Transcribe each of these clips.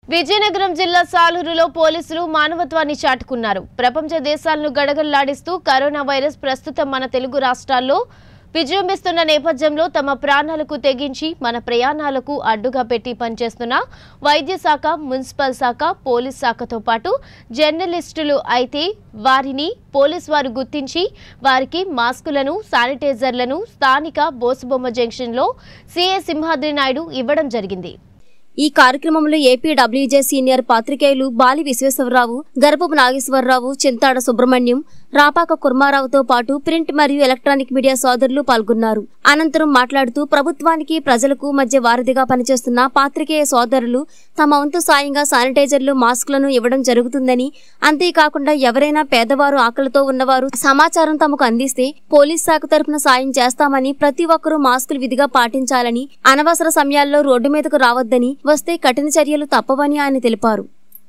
విజయనగరం జిల్లా సాలూరులో పోలీసులు మానవత్వాన్ని చాటుకున్నారు ప్రపంచ దేశాలను గడగడలాడిస్తూ కరోనా వైరస్ ప్రస్తుతం మన తెలుగు రాష్ట్రాల్లో విజృంభిస్తున్న నేపథ్యంలో తమ ప్రాణాలకు తెగించి మన ప్రయాణాలకు అడ్డుగా పెట్టి పనిచేస్తున్న వైద్య శాఖ మున్సిపల్ శాఖ పోలీస్ శాఖతో పాటు జర్నలిస్టులు అయితే వారిని పోలీస్ వారు గుర్తించి వారికి మాస్కులను శానిటైజర్లను స్థానిక బోసుబొమ్మ జంక్షన్లో సీఏ సింహాద్రి నాయుడు ఇవ్వడం జరిగింది ఈ కార్యక్రమంలో ఏపీ డబ్ల్యూజే సీనియర్ పాత్రికేయులు బాలి విశ్వేశ్వరరావు గరపపు నాగేశ్వరరావు చింతాడ సుబ్రహ్మణ్యం రాపాక కుర్మారావుతో పాటు ప్రింట్ మరియు ఎలక్ట్రానిక్ మీడియా సోదరులు పాల్గొన్నారు అనంతరం మాట్లాడుతూ ప్రభుత్వానికి ప్రజలకు మధ్య వారధిగా పనిచేస్తున్న పాత్రికేయ సోదరులు తమ వంతు సాయంగా శానిటైజర్లు మాస్కులను ఇవ్వడం జరుగుతుందని అంతేకాకుండా ఎవరైనా పేదవారు ఆకలితో ఉన్నవారు సమాచారం తమకు అందిస్తే పోలీస్ శాఖ తరపున సాయం చేస్తామని ప్రతి ఒక్కరూ మాస్కులు విధిగా పాటించాలని అనవసర సమయాల్లో రోడ్డు మీదకు రావద్దని వస్తే కఠిన చర్యలు తప్పవని ఆయన తెలిపారు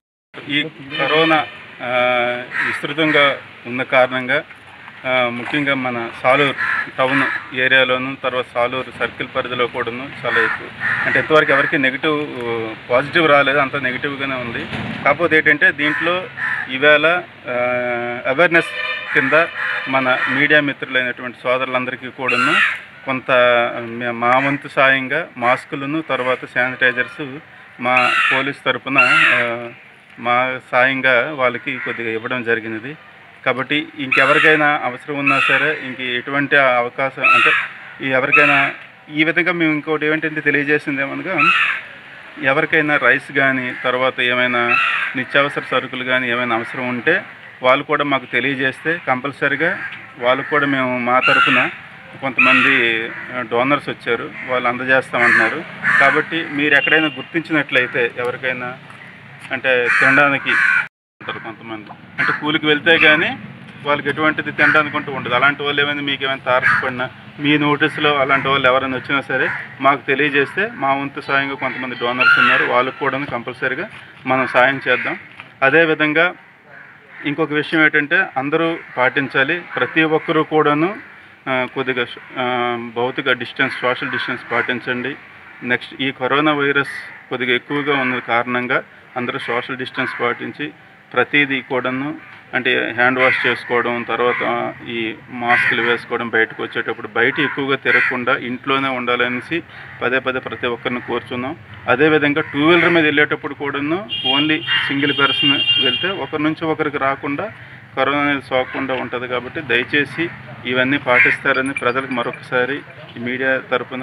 ఈ కరోనా ఆ, విస్తృతంగా ఉన్న కారణంగా ఆ, ముఖ్యంగా మన సాలూరు టౌన్ ఏరియాలోను తర్వాత సాలూరు సర్కిల్ పరిధిలో కూడాను చాలా ఎక్కువ అంటే ఇంతవరకు ఎవరికి నెగిటివ్ పాజిటివ్ రాలేదు అంత నెగిటివ్గానే ఉంది కాకపోతే ఏంటంటే దీంట్లో ఈవేళ అవేర్నెస్ కింద మన మీడియా మిత్రులైనటువంటి సోదరులందరికీ కూడాను కొంత మే- మా వంతు సాయంగా మాస్కులను తర్వాత శానిటైజర్స్ మా పోలీస్ తరపున ఆ, మా సాయంగా వాళ్ళకి కొద్దిగా ఇవ్వడం జరిగినది కాబట్టి ఇంకెవరికైనా అవసరం ఉన్నా సరే ఇంక ఎటువంటి అవకాశం అంటే ఈ ఎవరికైనా ఈ విధంగా మేము ఇంకోటి ఏమిటంటే తెలియజేసింది ఏమనగా ఎవరికైనా రైస్ కానీ తర్వాత ఏమైనా నిత్యావసర సరుకులు కానీ ఏమైనా అవసరం ఉంటే వాళ్ళు కూడా మాకు తెలియజేస్తే కంపల్సరిగా వాళ్ళకు కూడా మేము మా తరపున కొంతమంది డోనర్స్ వచ్చారు వాళ్ళు అందజేస్తామంటున్నారు కాబట్టి మీరు ఎక్కడైనా గుర్తించినట్లయితే ఎవరికైనా అంటే తినడానికి ఉంటారు కొంతమంది అంటే కూలికి వెళ్తే కానీ వాళ్ళకి ఎటువంటిది తినడానికి అంటూ ఉండదు అలాంటి వాళ్ళు ఏమైనా మీకు ఏమైనా తారసపడినా మీ నోటీసులో అలాంటి వాళ్ళు ఎవరైనా వచ్చినా సరే మాకు తెలియజేస్తే మా వంతు సాయంగా కొంతమంది డోనర్స్ ఉన్నారు వాళ్ళకు కూడా కంపల్సరీగా మనం సాయం చేద్దాం అదేవిధంగా ఇంకొక విషయం ఏంటంటే అందరూ పాటించాలి ప్రతి ఒక్కరూ కూడాను ఆ, కొద్దిగా స- ఆ, భౌతిక డిస్టెన్స్ సోషల్ డిస్టెన్స్ పాటించండి నెక్స్ట్ ఈ కరోనా వైరస్ కొద్దిగా ఎక్కువగా ఉన్న కారణంగా అందరూ సోషల్ డిస్టెన్స్ పాటించి ప్రతిదీ కూడాను అంటే హ్యాండ్ వాష్ చేసుకోవడం తర్వాత ఈ మాస్కులు వేసుకోవడం బయటకు వచ్చేటప్పుడు బయట ఎక్కువగా తిరగకుండా ఇంట్లోనే ఉండాలనేసి పదే పదే ప్రతి ఒక్కరిని కోరుచున్నాం అదేవిధంగా టూ వీలర్ మీద వెళ్ళేటప్పుడు కూడాను ఓన్లీ సింగిల్ పర్సన్ వెళ్తే ఒకరి నుంచి ఒకరికి రాకుండా కరోనా అనేది సోకకుండా ఉంటుంది కాబట్టి దయచేసి ఇవన్నీ పాటిస్తారని ప్రజలకు మరొకసారి ఈ మీడియా తరపున